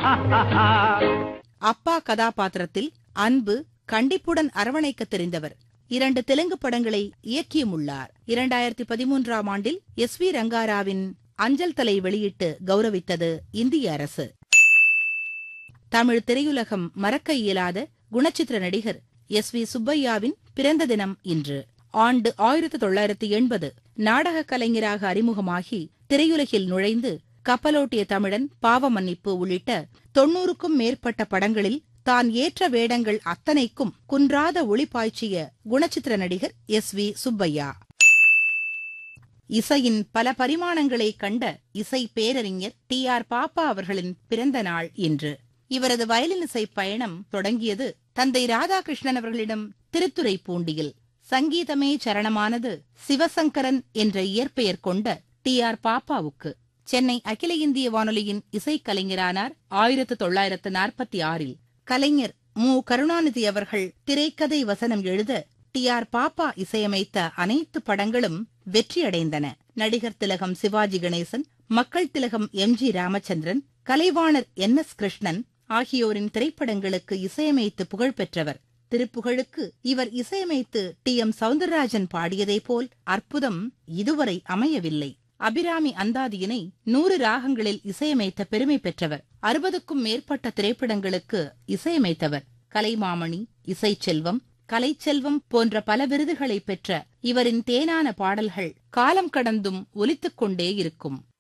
அப்பா கதாபாத்திரத்தில் அன்பு கண்டிப்புடன் அரவணைக்க தெரிந்தவர் இரண்டு தெலுங்கு படங்களை இயக்கியும் உள்ளார் இரண்டாயிரத்தி பதிமூன்றாம் ஆண்டில் எஸ் வி ரங்காராவின் அஞ்சல் தலை வெளியிட்டு கௌரவித்தது இந்திய அரசு தமிழ் திரையுலகம் மறக்க இயலாத குணச்சித்திர நடிகர் எஸ் வி சுப்பையாவின் பிறந்த தினம் இன்று ஆண்டு ஆயிரத்து தொள்ளாயிரத்து எண்பது நாடக கலைஞராக அறிமுகமாகி திரையுலகில் நுழைந்து கப்பலோட்டிய தமிழன் பாவ மன்னிப்பு உள்ளிட்ட தொன்னூறுக்கும் மேற்பட்ட படங்களில் தான் ஏற்ற வேடங்கள் அத்தனைக்கும் குன்றாத ஒளி பாய்ச்சிய குணச்சித்திர நடிகர் எஸ் வி சுப்பையா இசையின் பல பரிமாணங்களை கண்ட இசை பேரறிஞர் டி ஆர் பாப்பா அவர்களின் பிறந்த நாள் இன்று இவரது வயலின் இசை பயணம் தொடங்கியது தந்தை ராதாகிருஷ்ணன் அவர்களிடம் திருத்துறைப்பூண்டியில் சங்கீதமே சரணமானது சிவசங்கரன் என்ற இயற்பெயர் கொண்ட டி ஆர் பாப்பாவுக்கு சென்னை அகில இந்திய வானொலியின் இசைக்கலைஞரானார் ஆயிரத்து தொள்ளாயிரத்து நாற்பத்தி ஆறில் கலைஞர் மு கருணாநிதி அவர்கள் திரைக்கதை வசனம் எழுத டி ஆர் பாப்பா இசையமைத்த அனைத்து படங்களும் வெற்றியடைந்தன நடிகர் திலகம் சிவாஜி கணேசன் மக்கள் திலகம் M G Ramachandran Kalaivanar N S Krishnan ஆகியோரின் திரைப்படங்களுக்கு இசையமைத்து புகழ் பெற்றவர் திருப்புகழுக்கு இவர் இசையமைத்து டி எம் சவுந்தரராஜன் பாடியதை போல் அற்புதம் இதுவரை அமையவில்லை அபிராமி அந்தாதியினை நூறு ராகங்களில் இசையமைத்த பெருமை பெற்றவர் அறுபதுக்கும் மேற்பட்ட திரைப்படங்களுக்கு இசையமைத்தவர் கலைமாமணி இசைச்செல்வம் கலைச்செல்வம் போன்ற பல விருதுகளை பெற்ற இவரின் தேனான பாடல்கள் காலம் கடந்தும் ஒலித்துக் கொண்டே இருக்கும்